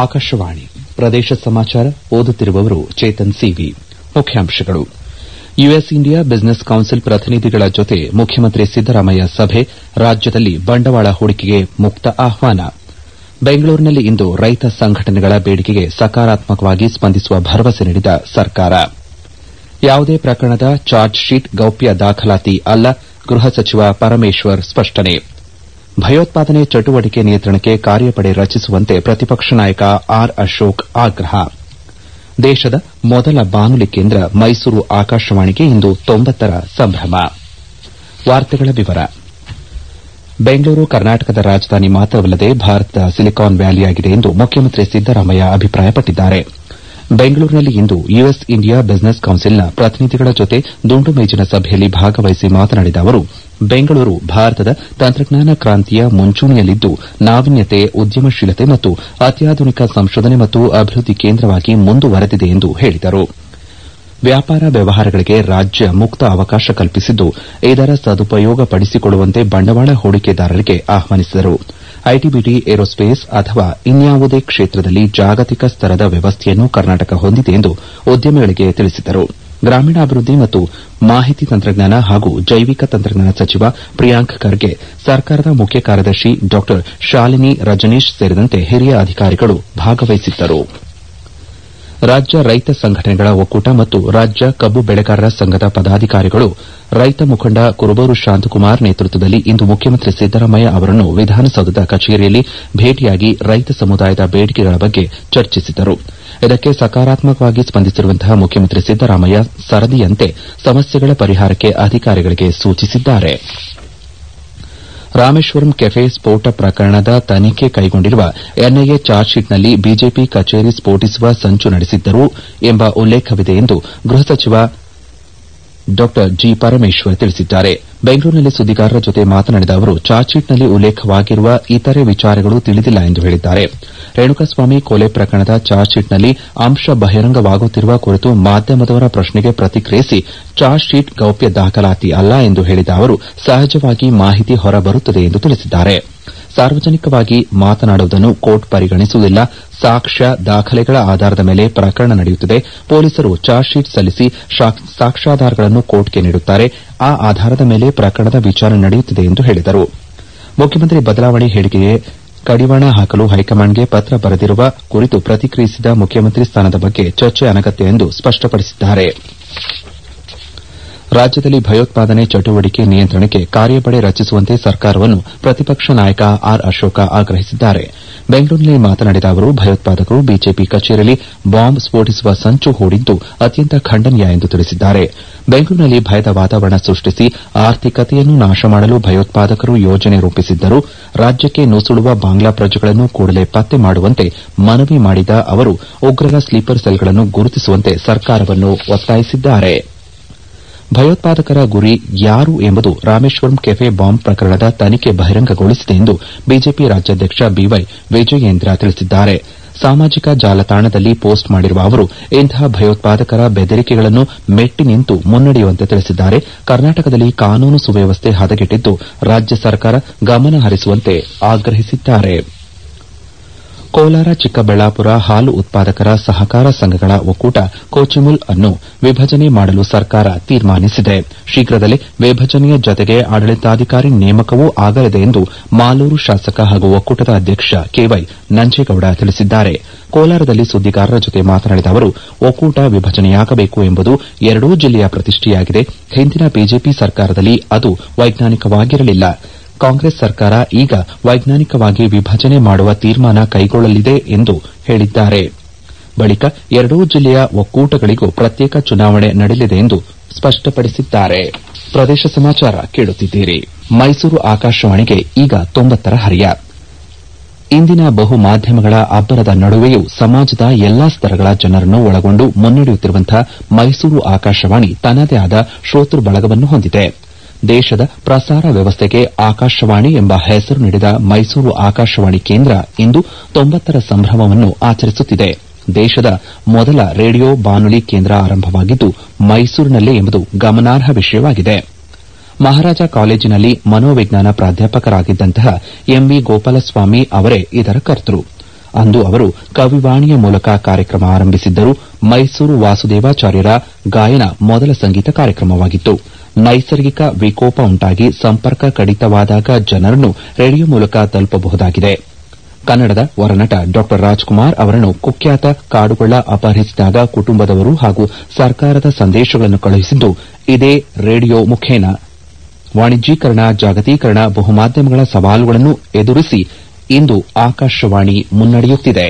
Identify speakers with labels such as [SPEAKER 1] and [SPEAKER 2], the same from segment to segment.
[SPEAKER 1] ಆಕಾಶವಾಣಿ ಪ್ರದೇಶ ಸಮಾಚಾರ ಓದುತ್ತಿರುವವರು ಚೇತನ್ ಸಿವಿ ಮುಖ್ಯಾಂಶಗಳು ಯುಎಸ್ ಇಂಡಿಯಾ ಬಿಸಿನೆಸ್ ಕೌನ್ಸಿಲ್ ಪ್ರತಿನಿಧಿಗಳ ಜೊತೆ ಮುಖ್ಯಮಂತ್ರಿ ಸಿದ್ದರಾಮಯ್ಯ ಸಭೆ ರಾಜ್ಯದಲ್ಲಿ ಬಂಡವಾಳ ಹೂಡಿಕೆಗೆ ಮುಕ್ತ ಆಹ್ವಾನ ಬೆಂಗಳೂರಿನಲ್ಲಿ ಇಂದು ರೈತ ಸಂಘಟನೆಗಳ ಬೇಡಿಕೆಗೆ ಸಕಾರಾತ್ಮಕವಾಗಿ ಸ್ಪಂದಿಸುವ ಭರವಸೆ ನೀಡಿದ ಸರ್ಕಾರ ಯಾವುದೇ ಪ್ರಕರಣದ ಚಾರ್ಜ್ ಶೀಟ್ ಗೌಪ್ಯ ದಾಖಲಾತಿ ಅಲ್ಲ ಗೃಹ ಸಚಿವ ಪರಮೇಶ್ವರ್ ಸ್ಪಷ್ಟನೆ ಭಯೋತ್ಪಾದನೆ ಚಟುವಟಿಕೆ ನಿಯಂತ್ರಣಕ್ಕೆ ಕಾರ್ಯಪಡೆ ರಚಿಸುವಂತೆ ಪ್ರತಿಪಕ್ಷ ನಾಯಕ ಆರ್ ಅಶೋಕ್ ಆಗ್ರಹ ದೇಶದ ಮೊದಲ ಬಾನುಲಿ ಕೇಂದ್ರ ಮೈಸೂರು ಆಕಾಶವಾಣಿಗೆ ಇಂದು ತೊಂಬತ್ತರ ಸಂಭ್ರಮ ಬೆಂಗಳೂರು ಕರ್ನಾಟಕದ ರಾಜಧಾನಿ ಮಾತ್ರವಲ್ಲದೆ ಭಾರತದ ಸಿಲಿಕಾನ್ ವ್ಯಾಲಿಯಾಗಿದೆ ಎಂದು ಮುಖ್ಯಮಂತ್ರಿ ಸಿದ್ದರಾಮಯ್ಯ ಅಭಿಪ್ರಾಯಪಟ್ಟಿದ್ದಾರೆ ಬೆಂಗಳೂರಿನಲ್ಲಿ ಇಂದು ಯುಎಸ್ ಇಂಡಿಯಾ ಬಿಸಿನೆಸ್ ಕೌನ್ಸಿಲ್ನ ಪ್ರತಿನಿಧಿಗಳ ಜೊತೆ ದುಂಡು ಮೇಜಿನ ಸಭೆಯಲ್ಲಿ ಭಾಗವಹಿಸಿ ಮಾತನಾಡಿದ ಅವರು ಬೆಂಗಳೂರು ಭಾರತದ ತಂತ್ರಜ್ಞಾನ ಕ್ರಾಂತಿಯ ಮುಂಚೂಣಿಯಲ್ಲಿದ್ದು ನಾವೀನ್ಯತೆ ಉದ್ಯಮಶೀಲತೆ ಮತ್ತು ಅತ್ಯಾಧುನಿಕ ಸಂಶೋಧನೆ ಮತ್ತು ಅಭಿವೃದ್ದಿ ಕೇಂದ್ರವಾಗಿ ಮುಂದುವರೆದಿದೆ ಎಂದು ಹೇಳಿದರು ವ್ಯಾಪಾರ ವ್ಯವಹಾರಗಳಿಗೆ ರಾಜ್ಯ ಮುಕ್ತ ಅವಕಾಶ ಕಲ್ಪಿಸಿದ್ದು ಇದರ ಸದುಪಯೋಗ ಪಡಿಸಿಕೊಳ್ಳುವಂತೆ ಬಂಡವಾಳ ಹೂಡಿಕೆದಾರರಿಗೆ ಆಹ್ವಾನಿಸಿದರು ಐಟಿಬಿಟಿ ಏರೋಸ್ಪೇಸ್ ಅಥವಾ ಇನ್ಯಾವುದೇ ಕ್ಷೇತ್ರದಲ್ಲಿ ಜಾಗತಿಕ ಸ್ತರದ ವ್ಯವಸ್ಥೆಯನ್ನು ಕರ್ನಾಟಕ ಹೊಂದಿದೆ ಎಂದು ಉದ್ಯಮಿಗಳಿಗೆ ತಿಳಿಸಿದರು ಗ್ರಾಮೀಣಾಭಿವೃದ್ದಿ ಮತ್ತು ಮಾಹಿತಿ ತಂತ್ರಜ್ಞಾನ ಹಾಗೂ ಜೈವಿಕ ತಂತ್ರಜ್ಞಾನ ಸಚಿವ ಪ್ರಿಯಾಂಕ್ ಖರ್ಗೆ ಸರ್ಕಾರದ ಮುಖ್ಯ ಕಾರ್ಯದರ್ಶಿ ಡಾ ಶಾಲಿನಿ ರಜನೀಶ್ ಸೇರಿದಂತೆ ಹಿರಿಯ ಅಧಿಕಾರಿಗಳು ಭಾಗವಹಿಸಿದ್ದರು ರಾಜ್ಯ ರೈತ ಸಂಘಟನೆಗಳ ಒಕ್ಕೂಟ ಮತ್ತು ರಾಜ್ಯ ಕಬ್ಬು ಬೆಳೆಗಾರರ ಸಂಘದ ಪದಾಧಿಕಾರಿಗಳು ರೈತ ಮುಖಂಡ ಕುರುಬೂರು ಶಾಂತಕುಮಾರ್ ನೇತೃತ್ವದಲ್ಲಿ ಇಂದು ಮುಖ್ಯಮಂತ್ರಿ ಸಿದ್ದರಾಮಯ್ಯ ಅವರನ್ನು ವಿಧಾನಸೌಧದ ಕಚೇರಿಯಲ್ಲಿ ಭೇಟಿಯಾಗಿ ರೈತ ಸಮುದಾಯದ ಬೇಡಿಕೆಗಳ ಬಗ್ಗೆ ಚರ್ಚಿಸಿದರು ಇದಕ್ಕೆ ಸಕಾರಾತ್ಮಕವಾಗಿ ಸ್ಪಂದಿಸಿರುವಂತಹ ಮುಖ್ಯಮಂತ್ರಿ ಸಿದ್ದರಾಮಯ್ಯ ಸರದಿಯಂತೆ ಸಮಸ್ಯೆಗಳ ಪರಿಹಾರಕ್ಕೆ ಅಧಿಕಾರಿಗಳಿಗೆ ಸೂಚಿಸಿದ್ದಾರೆ ರಾಮೇಶ್ವರಂ ಕೆಫೆ ಸ್ಫೋಟ ಪ್ರಕರಣದ ತನಿಖೆ ಕೈಗೊಂಡಿರುವ ಎನ್ಐಎ ಚಾರ್ಜ್ ಶೀಟ್ನಲ್ಲಿ ಬಿಜೆಪಿ ಕಚೇರಿ ಸ್ಫೋಟಿಸುವ ಸಂಚು ನಡೆಸಿದ್ದರು ಎಂಬ ಉಲ್ಲೇಖವಿದೆ ಎಂದು ಗೃಹ ಸಚಿವ ಡಾ ಜಿ ಪರಮೇಶ್ವರ್ ತಿಳಿಸಿದ್ದಾರೆ ಬೆಂಗಳೂರಿನಲ್ಲಿ ಸುದ್ದಿಗಾರರ ಜೊತೆ ಮಾತನಾಡಿದ ಅವರು ಚಾರ್ಜ್ ಶೀಟ್ನಲ್ಲಿ ಉಲ್ಲೇಖವಾಗಿರುವ ಇತರೆ ವಿಚಾರಗಳು ತಿಳಿದಿಲ್ಲ ಎಂದು ಹೇಳಿದ್ದಾರೆ ರೇಣುಕಾಸ್ವಾಮಿ ಕೊಲೆ ಪ್ರಕರಣದ ಚಾರ್ಜ್ ಶೀಟ್ನಲ್ಲಿ ಅಂಶ ಬಹಿರಂಗವಾಗುತ್ತಿರುವ ಕುರಿತು ಮಾಧ್ಯಮದವರ ಪ್ರಶ್ನೆಗೆ ಪ್ರತಿಕ್ರಿಯಿಸಿ ಚಾರ್ಜ್ ಶೀಟ್ ಗೌಪ್ಯ ದಾಖಲಾತಿ ಅಲ್ಲ ಎಂದು ಹೇಳಿದ ಅವರು ಸಹಜವಾಗಿ ಮಾಹಿತಿ ಹೊರಬರುತ್ತದೆ ಎಂದು ತಿಳಿಸಿದ್ದಾರೆ ಸಾರ್ವಜನಿಕವಾಗಿ ಮಾತನಾಡುವುದನ್ನು ಕೋರ್ಟ್ ಪರಿಗಣಿಸುವುದಿಲ್ಲ ಸಾಕ್ಷ್ಯ ದಾಖಲೆಗಳ ಆಧಾರದ ಮೇಲೆ ಪ್ರಕರಣ ನಡೆಯುತ್ತದೆ ಪೊಲೀಸರು ಚಾರ್ಜ್ ಶೀಟ್ ಸಲ್ಲಿಸಿ ಸಾಕ್ಷ್ಯಾಧಾರಗಳನ್ನು ಕೋರ್ಟ್ಗೆ ನೀಡುತ್ತಾರೆ ಆ ಆಧಾರದ ಮೇಲೆ ಪ್ರಕರಣದ ವಿಚಾರಣೆ ನಡೆಯುತ್ತಿದೆ ಎಂದು ಹೇಳಿದರು ಮುಖ್ಯಮಂತ್ರಿ ಬದಲಾವಣೆ ಹೇಳಿಕೆಗೆ ಕಡಿವಾಣ ಹಾಕಲು ಹೈಕಮಾಂಡ್ಗೆ ಪತ್ರ ಬರೆದಿರುವ ಕುರಿತು ಪ್ರತಿಕ್ರಿಯಿಸಿದ ಮುಖ್ಯಮಂತ್ರಿ ಸ್ಥಾನದ ಬಗ್ಗೆ ಚರ್ಚೆ ಅನಗತ್ಯ ಎಂದು ಸ್ಪಷ್ಟಪಡಿಸಿದ್ದಾರೆ ರಾಜ್ಯದಲ್ಲಿ ಭಯೋತ್ಪಾದನೆ ಚಟುವಟಿಕೆ ನಿಯಂತ್ರಣಕ್ಕೆ ಕಾರ್ಯಪಡೆ ರಚಿಸುವಂತೆ ಸರ್ಕಾರವನ್ನು ಪ್ರತಿಪಕ್ಷ ನಾಯಕ ಆರ್ ಅಶೋಕ ಆಗ್ರಹಿಸಿದ್ದಾರೆ ಬೆಂಗಳೂರಿನಲ್ಲಿ ಮಾತನಾಡಿದ ಅವರು ಭಯೋತ್ಪಾದಕರು ಬಿಜೆಪಿ ಕಚೇರಿಯಲ್ಲಿ ಬಾಂಬ್ ಸ್ಫೋಟಿಸುವ ಸಂಚು ಹೂಡಿದ್ದು ಅತ್ಯಂತ ಖಂಡನೀಯ ಎಂದು ತಿಳಿಸಿದ್ದಾರೆ ಬೆಂಗಳೂರಿನಲ್ಲಿ ಭಯದ ವಾತಾವರಣ ಸೃಷ್ಟಿಸಿ ಆರ್ಥಿಕತೆಯನ್ನು ನಾಶ ಮಾಡಲು ಭಯೋತ್ಪಾದಕರು ಯೋಜನೆ ರೂಪಿಸಿದ್ದರು ರಾಜ್ಯಕ್ಕೆ ನುಸುಳುವ ಬಾಂಗ್ಲಾ ಪ್ರಜೆಗಳನ್ನು ಕೂಡಲೇ ಪತ್ತೆ ಮಾಡುವಂತೆ ಮನವಿ ಮಾಡಿದ ಅವರು ಉಗ್ರರ ಸ್ಲೀಪರ್ ಸೆಲ್ಗಳನ್ನು ಗುರುತಿಸುವಂತೆ ಸರ್ಕಾರವನ್ನು ಒತ್ತಾಯಿಸಿದ್ದಾರೆ ಭಯೋತ್ಪಾದಕರ ಗುರಿ ಯಾರು ಎಂಬುದು ರಾಮೇಶ್ವರಂ ಕೆಫೆ ಬಾಂಬ್ ಪ್ರಕರಣದ ತನಿಖೆ ಬಹಿರಂಗಗೊಳಿಸಿದೆ ಎಂದು ಬಿಜೆಪಿ ರಾಜ್ಯಾಧ್ಯಕ್ಷ ಬಿವೈ ವಿಜಯೇಂದ್ರ ತಿಳಿಸಿದ್ದಾರೆ ಸಾಮಾಜಿಕ ಜಾಲತಾಣದಲ್ಲಿ ಪೋಸ್ಟ್ ಮಾಡಿರುವ ಅವರು ಇಂತಹ ಭಯೋತ್ಪಾದಕರ ಬೆದರಿಕೆಗಳನ್ನು ಮೆಟ್ಟಿ ನಿಂತು ಮುನ್ನಡೆಯುವಂತೆ ತಿಳಿಸಿದ್ದಾರೆ ಕರ್ನಾಟಕದಲ್ಲಿ ಕಾನೂನು ಸುವ್ಯವಸ್ಥೆ ಹದಗೆಟ್ಟಿದ್ದು ರಾಜ್ಯ ಸರ್ಕಾರ ಗಮನ ಹರಿಸುವಂತೆ ಆಗ್ರಹಿಸಿದ್ದಾರೆ ಕೋಲಾರ ಚಿಕ್ಕಬಳ್ಳಾಪುರ ಹಾಲು ಉತ್ಪಾದಕರ ಸಹಕಾರ ಸಂಘಗಳ ಒಕ್ಕೂಟ ಕೋಚಿಮುಲ್ ಅನ್ನು ವಿಭಜನೆ ಮಾಡಲು ಸರ್ಕಾರ ತೀರ್ಮಾನಿಸಿದೆ ಶೀಘ್ರದಲ್ಲೇ ವಿಭಜನೆಯ ಜತೆಗೆ ಆಡಳಿತಾಧಿಕಾರಿ ನೇಮಕವೂ ಆಗಲಿದೆ ಎಂದು ಮಾಲೂರು ಶಾಸಕ ಹಾಗೂ ಒಕ್ಕೂಟದ ಅಧ್ಯಕ್ಷ ಕೆವೈ ನಂಜೇಗೌಡ ತಿಳಿಸಿದ್ದಾರೆ ಕೋಲಾರದಲ್ಲಿ ಸುದ್ದಿಗಾರರ ಜೊತೆ ಮಾತನಾಡಿದ ಅವರು ಒಕ್ಕೂಟ ವಿಭಜನೆಯಾಗಬೇಕು ಎಂಬುದು ಎರಡೂ ಜಿಲ್ಲೆಯ ಪ್ರತಿಷ್ಠೆಯಾಗಿದೆ ಹಿಂದಿನ ಬಿಜೆಪಿ ಸರ್ಕಾರದಲ್ಲಿ ಅದು ವೈಜ್ಞಾನಿಕವಾಗಿರಲಿಲ್ಲ ಕಾಂಗ್ರೆಸ್ ಸರ್ಕಾರ ಈಗ ವೈಜ್ಞಾನಿಕವಾಗಿ ವಿಭಜನೆ ಮಾಡುವ ತೀರ್ಮಾನ ಕೈಗೊಳ್ಳಲಿದೆ ಎಂದು ಹೇಳಿದ್ದಾರೆ ಬಳಿಕ ಎರಡೂ ಜಿಲ್ಲೆಯ ಒಕ್ಕೂಟಗಳಿಗೂ ಪ್ರತ್ಯೇಕ ಚುನಾವಣೆ ನಡೆಯಲಿದೆ ಎಂದು ಸ್ಪಷ್ಟಪಡಿಸಿದ್ದಾರೆ ಪ್ರದೇಶ ಸಮಾಚಾರ ಕೇಳುತ್ತಿದ್ದೀರಿ ಮೈಸೂರು ಆಕಾಶವಾಣಿಗೆ ಈಗ ತೊಂಬತ್ತರ ಹರಿಯ ಇಂದಿನ ಬಹು ಮಾಧ್ಯಮಗಳ ಅಬ್ಬರದ ನಡುವೆಯೂ ಸಮಾಜದ ಎಲ್ಲಾ ಸ್ತರಗಳ ಜನರನ್ನು ಒಳಗೊಂಡು ಮುನ್ನಡೆಯುತ್ತಿರುವಂತಹ ಮೈಸೂರು ಆಕಾಶವಾಣಿ ತನ್ನದೇ ಆದ ಶ್ರೋತೃ ಬಳಗವನ್ನು ಹೊಂದಿದೆ ದೇಶದ ಪ್ರಸಾರ ವ್ಯವಸ್ಥೆಗೆ ಆಕಾಶವಾಣಿ ಎಂಬ ಹೆಸರು ನೀಡಿದ ಮೈಸೂರು ಆಕಾಶವಾಣಿ ಕೇಂದ್ರ ಇಂದು ತೊಂಬತ್ತರ ಸಂಭ್ರಮವನ್ನು ಆಚರಿಸುತ್ತಿದೆ ದೇಶದ ಮೊದಲ ರೇಡಿಯೋ ಬಾನುಲಿ ಕೇಂದ್ರ ಆರಂಭವಾಗಿದ್ದು ಮೈಸೂರಿನಲ್ಲೇ ಎಂಬುದು ಗಮನಾರ್ಹ ವಿಷಯವಾಗಿದೆ ಮಹಾರಾಜ ಕಾಲೇಜಿನಲ್ಲಿ ಮನೋವಿಜ್ಞಾನ ಪ್ರಾಧ್ಯಾಪಕರಾಗಿದ್ದಂತಹ ಎಂವಿ ಗೋಪಾಲಸ್ವಾಮಿ ಅವರೇ ಇದರ ಕರ್ತೃ ಅಂದು ಅವರು ಕವಿವಾಣಿಯ ಮೂಲಕ ಕಾರ್ಯಕ್ರಮ ಆರಂಭಿಸಿದ್ದರು ಮೈಸೂರು ವಾಸುದೇವಾಚಾರ್ಯರ ಗಾಯನ ಮೊದಲ ಸಂಗೀತ ಕಾರ್ಯಕ್ರಮವಾಗಿತ್ತು ನೈಸರ್ಗಿಕ ವಿಕೋಪ ಉಂಟಾಗಿ ಸಂಪರ್ಕ ಕಡಿತವಾದಾಗ ಜನರನ್ನು ರೇಡಿಯೋ ಮೂಲಕ ತಲುಪಬಹುದಾಗಿದೆ ಕನ್ನಡದ ವರನಟ ಡಾ ರಾಜ್ಕುಮಾರ್ ಅವರನ್ನು ಕುಖ್ಯಾತ ಕಾಡುಗೊಳ್ಳ ಅಪಹರಿಸಿದಾಗ ಕುಟುಂಬದವರು ಹಾಗೂ ಸರ್ಕಾರದ ಸಂದೇಶಗಳನ್ನು ಕಳುಹಿಸಿದ್ದು ಇದೇ ರೇಡಿಯೋ ಮುಖೇನ ವಾಣಿಜ್ಯೀಕರಣ ಜಾಗತೀಕರಣ ಬಹುಮಾಧ್ಯಮಗಳ ಸವಾಲುಗಳನ್ನು ಎದುರಿಸಿ ಇಂದು ಆಕಾಶವಾಣಿ ಮುನ್ನಡೆಯುತ್ತಿದೆ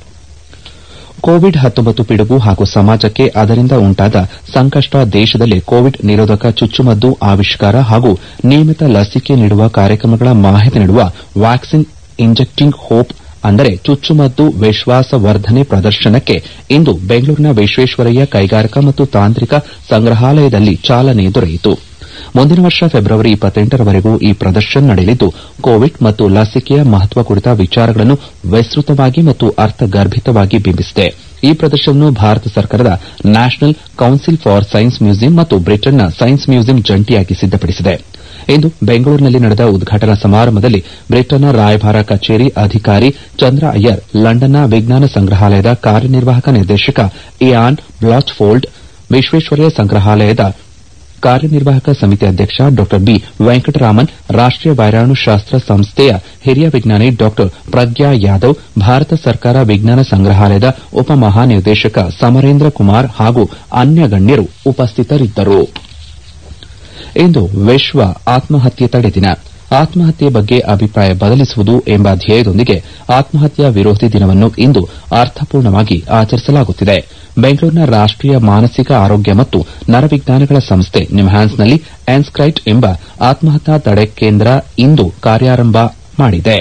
[SPEAKER 1] ಕೋವಿಡ್ ಪಿಡುಗು ಹಾಗೂ ಸಮಾಜಕ್ಕೆ ಅದರಿಂದ ಉಂಟಾದ ಸಂಕಷ್ಟ ದೇಶದಲ್ಲಿ ಕೋವಿಡ್ ನಿರೋಧಕ ಚುಚ್ಚುಮದ್ದು ಆವಿಷ್ಕಾರ ಹಾಗೂ ನಿಯಮಿತ ಲಸಿಕೆ ನೀಡುವ ಕಾರ್ಯಕ್ರಮಗಳ ಮಾಹಿತಿ ನೀಡುವ ವ್ಯಾಕ್ಸಿನ್ ಇಂಜೆಕ್ಟಿಂಗ್ ಹೋಪ್ ಅಂದರೆ ಚುಚ್ಚುಮದ್ದು ವಿಶ್ವಾಸವರ್ಧನೆ ಪ್ರದರ್ಶನಕ್ಕೆ ಇಂದು ಬೆಂಗಳೂರಿನ ವಿಶ್ವೇಶ್ವರಯ್ಯ ಕೈಗಾರಿಕಾ ಮತ್ತು ತಾಂತ್ರಿಕ ಸಂಗ್ರಹಾಲಯದಲ್ಲಿ ಚಾಲನೆ ದೊರೆಯಿತು ಮುಂದಿನ ವರ್ಷ ಫೆಬ್ರವರಿ ರವರೆಗೂ ಈ ಪ್ರದರ್ಶನ ನಡೆಯಲಿದ್ದು ಕೋವಿಡ್ ಮತ್ತು ಲಸಿಕೆಯ ಮಹತ್ವ ಕುರಿತ ವಿಚಾರಗಳನ್ನು ವಿಸ್ತೃತವಾಗಿ ಮತ್ತು ಅರ್ಥಗರ್ಭಿತವಾಗಿ ಬಿಂಬಿಸಿದೆ ಈ ಪ್ರದರ್ಶನವನ್ನು ಭಾರತ ಸರ್ಕಾರದ national council for science museum ಮತ್ತು ಬ್ರಿಟನ್ನ ಸೈನ್ಸ್ ಮ್ಯೂಸಿಯಂ ಜಂಟಿಯಾಗಿ ಸಿದ್ದಪಡಿಸಿದೆ ಇಂದು ಬೆಂಗಳೂರಿನಲ್ಲಿ ನಡೆದ ಉದ್ಘಾಟನಾ ಸಮಾರಂಭದಲ್ಲಿ ಬ್ರಿಟನ್ನ ರಾಯಭಾರ ಕಚೇರಿ ಅಧಿಕಾರಿ ಚಂದ್ರ ಅಯ್ಯರ್ ಲಂಡನ್ನ ವಿಜ್ಞಾನ ಸಂಗ್ರಹಾಲಯದ ಕಾರ್ಯನಿರ್ವಾಹಕ ನಿರ್ದೇಶಕ ಇಯಾನ್ ಬ್ಲಾಚ್ಫೋಲ್ಡ್ ವಿಶ್ವೇಶ್ವರಯ್ಯ ಸಂಗ್ರಹಾಲಯದ ಕಾರ್ಯನಿರ್ವಾಹಕ ಸಮಿತಿ ಅಧ್ಯಕ್ಷ ಡಾ ಬಿ ವೆಂಕಟರಾಮನ್ ರಾಷ್ಟೀಯ ವೈರಾಣುಶಾಸ್ತ್ರ ಸಂಸ್ಥೆಯ ಹಿರಿಯ ವಿಜ್ಞಾನಿ ಡಾ ಪ್ರಗ್ಯಾ ಯಾದವ್ ಭಾರತ ಸರ್ಕಾರ ವಿಜ್ಞಾನ ಸಂಗ್ರಹಾಲಯದ ಉಪಮಹಾನಿರ್ದೇಶಕ ಸಮರೇಂದ್ರ ಕುಮಾರ್ ಹಾಗೂ ಅನ್ಯ ಗಣ್ಯರು ಉಪಸ್ಥಿತರಿದ್ದರು ಇಂದು ವಿಶ್ವ ಆತ್ಮಹತ್ಯೆ ತಡೆ ದಿನ ಆತ್ಮಹತ್ಯೆ ಬಗ್ಗೆ ಅಭಿಪ್ರಾಯ ಬದಲಿಸುವುದು ಎಂಬ ಧ್ಯೇಯದೊಂದಿಗೆ ಆತ್ಮಹತ್ಯಾ ವಿರೋಧಿ ದಿನವನ್ನು ಇಂದು ಅರ್ಥಪೂರ್ಣವಾಗಿ ಆಚರಿಸಲಾಗುತ್ತಿದೆ ಬೆಂಗಳೂರಿನ ರಾಷ್ಟೀಯ ಮಾನಸಿಕ ಆರೋಗ್ಯ ಮತ್ತು ನರವಿಜ್ಞಾನಗಳ ಸಂಸ್ಥೆ ನಿಮ್ಹ್ಯಾನ್ಸ್ನಲ್ಲಿ ಎನ್ಸ್ಕ್ರೈಟ್ ಎಂಬ ಆತ್ಮಹತ್ಯಾ ತಡೆ ಕೇಂದ್ರ ಇಂದು ಕಾರ್ಯಾರಂಭ ಮಾಡಿದೆ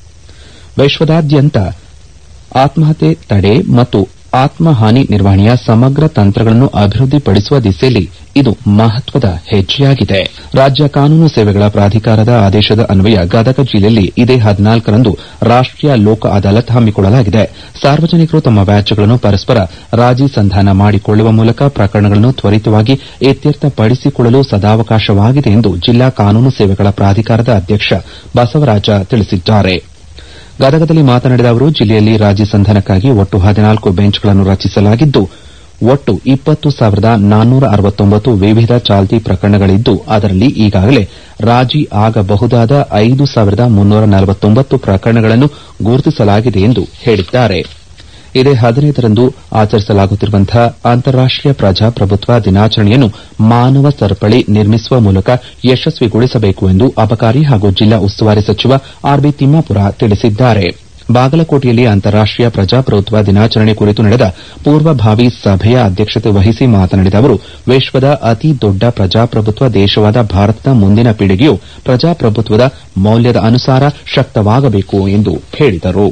[SPEAKER 1] ವಿಶ್ವದಾದ್ಯಂತ ಆತ್ಮಹತ್ಯೆ ತಡೆ ಮತ್ತು ಆತ್ಮಹಾನಿ ನಿರ್ವಹಣೆಯ ಸಮಗ್ರ ತಂತ್ರಗಳನ್ನು ಅಭಿವೃದ್ಧಿಪಡಿಸುವ ದಿಸೆಯಲ್ಲಿ ಇದು ಮಹತ್ವದ ಹೆಜ್ಜೆಯಾಗಿದೆ ರಾಜ್ಯ ಕಾನೂನು ಸೇವೆಗಳ ಪ್ರಾಧಿಕಾರದ ಆದೇಶದ ಅನ್ವಯ ಗದಗ ಜಿಲ್ಲೆಯಲ್ಲಿ ಇದೇ ಹದಿನಾಲ್ಕರಂದು ರಾಷ್ಟೀಯ ಲೋಕ ಅದಾಲತ್ ಹಮ್ಮಿಕೊಳ್ಳಲಾಗಿದೆ ಸಾರ್ವಜನಿಕರು ತಮ್ಮ ವ್ಯಾಜ್ಯಗಳನ್ನು ಪರಸ್ಪರ ರಾಜಿ ಸಂಧಾನ ಮಾಡಿಕೊಳ್ಳುವ ಮೂಲಕ ಪ್ರಕರಣಗಳನ್ನು ತ್ವರಿತವಾಗಿ ಇತ್ಯರ್ಥಪಡಿಸಿಕೊಳ್ಳಲು ಸದಾವಕಾಶವಾಗಿದೆ ಎಂದು ಜಿಲ್ಲಾ ಕಾನೂನು ಸೇವೆಗಳ ಪ್ರಾಧಿಕಾರದ ಅಧ್ಯಕ್ಷ ಬಸವರಾಜ ತಿಳಿಸಿದ್ದಾರೆ ಗದಗದಲ್ಲಿ ಮಾತನಾಡಿದ ಅವರು ಜಿಲ್ಲೆಯಲ್ಲಿ ರಾಜಿ ಸಂಧಾನಕ್ಕಾಗಿ ಒಟ್ಟು ಹದಿನಾಲ್ಕು ಬೆಂಚ್ಗಳನ್ನು ರಚಿಸಲಾಗಿದ್ದು ಒಟ್ಟು ಇಪ್ಪತ್ತು ಸಾವಿರದ ನಾನ್ನೂರ ಅರವತ್ತೊಂಬತ್ತು ವಿವಿಧ ಚಾಲ್ತಿ ಪ್ರಕರಣಗಳಿದ್ದು ಅದರಲ್ಲಿ ಈಗಾಗಲೇ ರಾಜಿ ಆಗಬಹುದಾದ ಐದು ಸಾವಿರದ ಮುನ್ನೂರ ನಲವತ್ತೊಂಬತ್ತು ಪ್ರಕರಣಗಳನ್ನು ಗುರುತಿಸಲಾಗಿದೆ ಎಂದು ಹೇಳಿದ್ದಾರೆ ಇದೇ ಹದಿನೈದರಂದು ಆಚರಿಸಲಾಗುತ್ತಿರುವಂತಹ ಅಂತಾರಾಷ್ಟೀಯ ಪ್ರಜಾಪ್ರಭುತ್ವ ದಿನಾಚರಣೆಯನ್ನು ಮಾನವ ಸರಪಳಿ ನಿರ್ಮಿಸುವ ಮೂಲಕ ಯಶಸ್ವಿಗೊಳಿಸಬೇಕು ಎಂದು ಅಬಕಾರಿ ಹಾಗೂ ಜಿಲ್ಲಾ ಉಸ್ತುವಾರಿ ಸಚಿವ ಆರ್ ಬಿ ತಿಮ್ಮಾಪುರ ತಿಳಿಸಿದ್ದಾರೆ ಬಾಗಲಕೋಟೆಯಲ್ಲಿ ಅಂತಾರಾಷ್ಟೀಯ ಪ್ರಜಾಪ್ರಭುತ್ವ ದಿನಾಚರಣೆ ಕುರಿತು ನಡೆದ ಪೂರ್ವಭಾವಿ ಸಭೆಯ ಅಧ್ಯಕ್ಷತೆ ವಹಿಸಿ ಮಾತನಾಡಿದ ಅವರು ವಿಶ್ವದ ಅತಿ ದೊಡ್ಡ ಪ್ರಜಾಪ್ರಭುತ್ವ ದೇಶವಾದ ಭಾರತದ ಮುಂದಿನ ಪೀಳಿಗೆಯು ಪ್ರಜಾಪ್ರಭುತ್ವದ ಮೌಲ್ಯದ ಅನುಸಾರ ಶಕ್ತವಾಗಬೇಕು ಎಂದು ಹೇಳಿದರು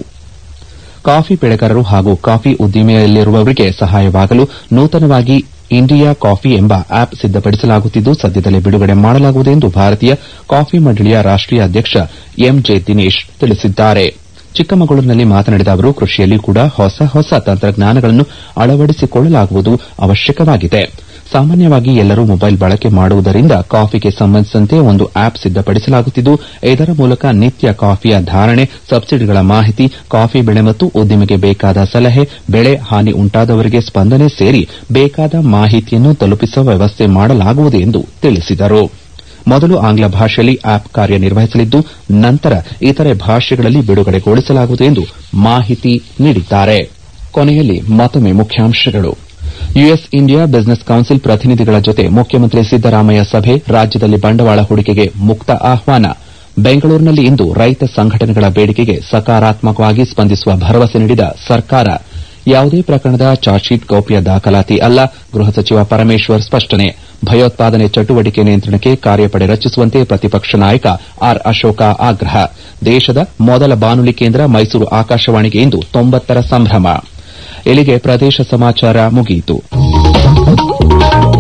[SPEAKER 1] ಕಾಫಿ ಬೆಳೆಗಾರರು ಹಾಗೂ ಕಾಫಿ ಉದ್ದಿಮೆಯಲ್ಲಿರುವವರಿಗೆ ಸಹಾಯವಾಗಲು ನೂತನವಾಗಿ ಇಂಡಿಯಾ ಕಾಫಿ ಎಂಬ ಆಪ್ ಸಿದ್ದಪಡಿಸಲಾಗುತ್ತಿದ್ದು ಸದ್ಯದಲ್ಲೇ ಬಿಡುಗಡೆ ಮಾಡಲಾಗುವುದು ಎಂದು ಭಾರತೀಯ ಕಾಫಿ ಮಂಡಳಿಯ ರಾಷ್ಟೀಯ ಅಧ್ಯಕ್ಷ ಎಂಜೆ ದಿನೇಶ್ ತಿಳಿಸಿದ್ದಾರೆ ಚಿಕ್ಕಮಗಳೂರಿನಲ್ಲಿ ಮಾತನಾಡಿದ ಅವರು ಕೃಷಿಯಲ್ಲಿ ಕೂಡ ಹೊಸ ಹೊಸ ತಂತ್ರಜ್ಞಾನಗಳನ್ನು ಅಳವಡಿಸಿಕೊಳ್ಳಲಾಗುವುದು ಅವಶ್ಯಕವಾಗಿದೆ ಸಾಮಾನ್ಯವಾಗಿ ಎಲ್ಲರೂ ಮೊಬೈಲ್ ಬಳಕೆ ಮಾಡುವುದರಿಂದ ಕಾಫಿಗೆ ಸಂಬಂಧಿಸಿದಂತೆ ಒಂದು ಆಪ್ ಸಿದ್ದಪಡಿಸಲಾಗುತ್ತಿದ್ದು ಇದರ ಮೂಲಕ ನಿತ್ಯ ಕಾಫಿಯ ಧಾರಣೆ ಸಬ್ಸಿಡಿಗಳ ಮಾಹಿತಿ ಕಾಫಿ ಬೆಳೆ ಮತ್ತು ಉದ್ದಿಮೆಗೆ ಬೇಕಾದ ಸಲಹೆ ಬೆಳೆ ಹಾನಿ ಉಂಟಾದವರಿಗೆ ಸ್ಪಂದನೆ ಸೇರಿ ಬೇಕಾದ ಮಾಹಿತಿಯನ್ನು ತಲುಪಿಸುವ ವ್ಯವಸ್ಥೆ ಮಾಡಲಾಗುವುದು ಎಂದು ತಿಳಿಸಿದರು ಮೊದಲು ಆಂಗ್ಲ ಭಾಷೆಯಲ್ಲಿ ಆಪ್ ಕಾರ್ಯನಿರ್ವಹಿಸಲಿದ್ದು ನಂತರ ಇತರೆ ಭಾಷೆಗಳಲ್ಲಿ ಬಿಡುಗಡೆಗೊಳಿಸಲಾಗುವುದು ಎಂದು ಮಾಹಿತಿ ನೀಡಿದ್ದಾರೆ ಕೊನೆಯಲ್ಲಿ ಮತ್ತೊಮ್ಮೆ ಮುಖ್ಯಾಂಶಗಳು ಯುಎಸ್ ಇಂಡಿಯಾ ಬಿಸಿನೆಸ್ ಕೌನ್ಸಿಲ್ ಪ್ರತಿನಿಧಿಗಳ ಜೊತೆ ಮುಖ್ಯಮಂತ್ರಿ ಸಿದ್ದರಾಮಯ್ಯ ಸಭೆ ರಾಜ್ಯದಲ್ಲಿ ಬಂಡವಾಳ ಹೂಡಿಕೆಗೆ ಮುಕ್ತ ಆಹ್ವಾನ ಬೆಂಗಳೂರಿನಲ್ಲಿ ಇಂದು ರೈತ ಸಂಘಟನೆಗಳ ಬೇಡಿಕೆಗೆ ಸಕಾರಾತ್ಮಕವಾಗಿ ಸ್ಪಂದಿಸುವ ಭರವಸೆ ನೀಡಿದ ಸರ್ಕಾರ ಯಾವುದೇ ಪ್ರಕರಣದ ಚಾರ್ಜ್ಶೀಟ್ ಗೌಪ್ಯ ದಾಖಲಾತಿ ಅಲ್ಲ ಗೃಹ ಸಚಿವ ಪರಮೇಶ್ವರ್ ಸ್ಪಷ್ಟನೆ ಭಯೋತ್ಪಾದನೆ ಚಟುವಟಿಕೆ ನಿಯಂತ್ರಣಕ್ಕೆ ಕಾರ್ಯಪಡೆ ರಚಿಸುವಂತೆ ಪ್ರತಿಪಕ್ಷ ನಾಯಕ ಆರ್ ಅಶೋಕ ಆಗ್ರಹ ದೇಶದ ಮೊದಲ ಬಾನುಲಿ ಕೇಂದ್ರ ಮೈಸೂರು ಆಕಾಶವಾಣಿಗೆ ಇಂದು ತೊಂಬತ್ತರ ಸಂಭ್ರಮ ಇಲ್ಲಿಗೆ ಪ್ರದೇಶ ಸಮಾಚಾರ ಮುಗಿಯಿತು